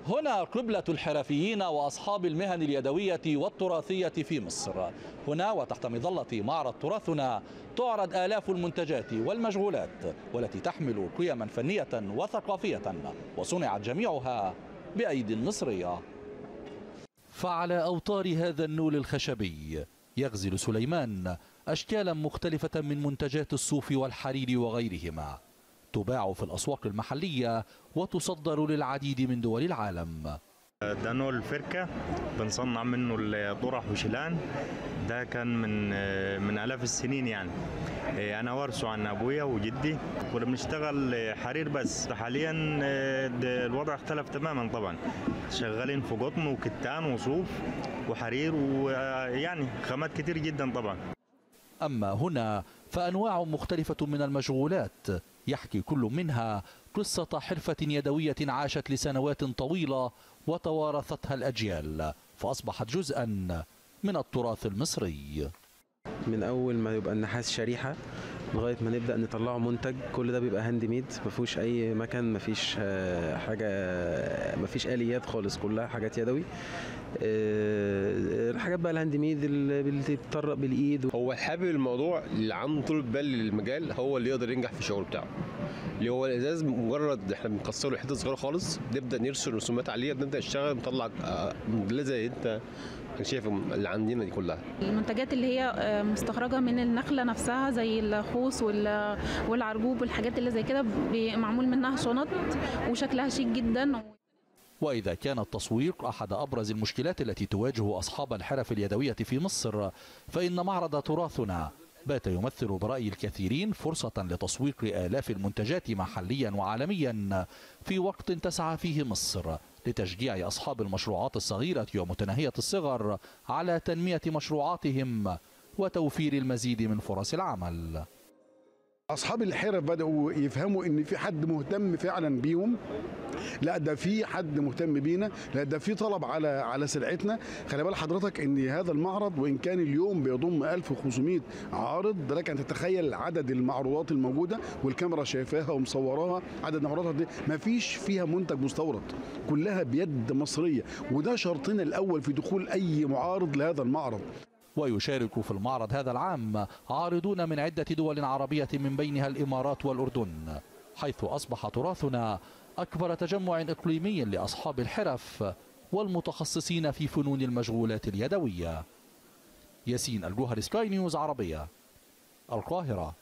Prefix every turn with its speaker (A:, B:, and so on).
A: هنا قبلة الحرفيين وأصحاب المهن اليدوية والتراثية في مصر هنا وتحت مظلة معرض تراثنا تعرض آلاف المنتجات والمشغولات والتي تحمل قيما فنية وثقافية وصنعت جميعها بأيد مصرية فعلى أوتار هذا النول الخشبي يغزل سليمان أشكالا مختلفة من منتجات الصوف والحرير وغيرهما تباع في الأسواق المحلية وتصدر للعديد من دول العالم
B: ده نوع الفركة بنصنع منه الطرح وشيلان ده كان من من آلاف السنين يعني أنا وارثه عن أبويا وجدي كنا بنشتغل حرير بس حاليا الوضع اختلف تماما طبعا شغالين في قطن وكتان وصوف وحرير ويعني خامات كتير جدا طبعا
A: أما هنا فأنواع مختلفة من المشغولات يحكي كل منها قصة حرفة يدوية عاشت لسنوات طويلة وتوارثتها الأجيال فأصبحت جزءا من التراث المصري
C: من أول ما يبقى النحاس شريحة لغايه ما نبدا نطلعه منتج كل ده بيبقى هاند ميد ما فيهوش اي مكن ما فيش حاجه ما فيش اليات خالص كلها حاجات يدوي الحاجات بقى الهاند ميد اللي بتطرق بالايد
D: هو حابب الموضوع اللي عنده طول بال للمجال هو اللي يقدر ينجح في الشغل بتاعه اللي هو الازاز مجرد احنا بنكسره حته صغيره خالص نبدا نرسم رسومات عليه نبدا نشتغل نطلع موديلات زي انت شايف اللي عندنا دي كلها
E: المنتجات اللي هي مستخرجه من النخله نفسها زي الخوص والعرجوب والحاجات اللي زي كده معمول منها شنط وشكلها شيك جدا
A: وإذا كان التسويق أحد أبرز المشكلات التي تواجه أصحاب الحرف اليدوية في مصر فإن معرض تراثنا بات يمثل برأي الكثيرين فرصة لتسويق آلاف المنتجات محليا وعالميا في وقت تسعى فيه مصر لتشجيع أصحاب المشروعات الصغيرة ومتناهية الصغر على تنمية مشروعاتهم وتوفير المزيد من فرص العمل
F: اصحاب الحرف بداوا يفهموا ان في حد مهتم فعلا بيهم لا ده في حد مهتم بينا لا ده في طلب على على سلعتنا خلي بال حضرتك ان هذا المعرض وان كان اليوم بيضم 1500 عارض لك ان تتخيل عدد المعروضات الموجوده والكاميرا شايفاها ومصوراها عدد المعروضات دي ما فيش فيها منتج مستورد كلها بيد مصريه وده شرطنا الاول في دخول اي معارض لهذا المعرض
A: ويشارك في المعرض هذا العام عارضون من عدة دول عربية من بينها الإمارات والأردن حيث أصبح تراثنا أكبر تجمع إقليمي لأصحاب الحرف والمتخصصين في فنون المشغولات اليدوية ياسين الجوهر سكاي نيوز عربية القاهرة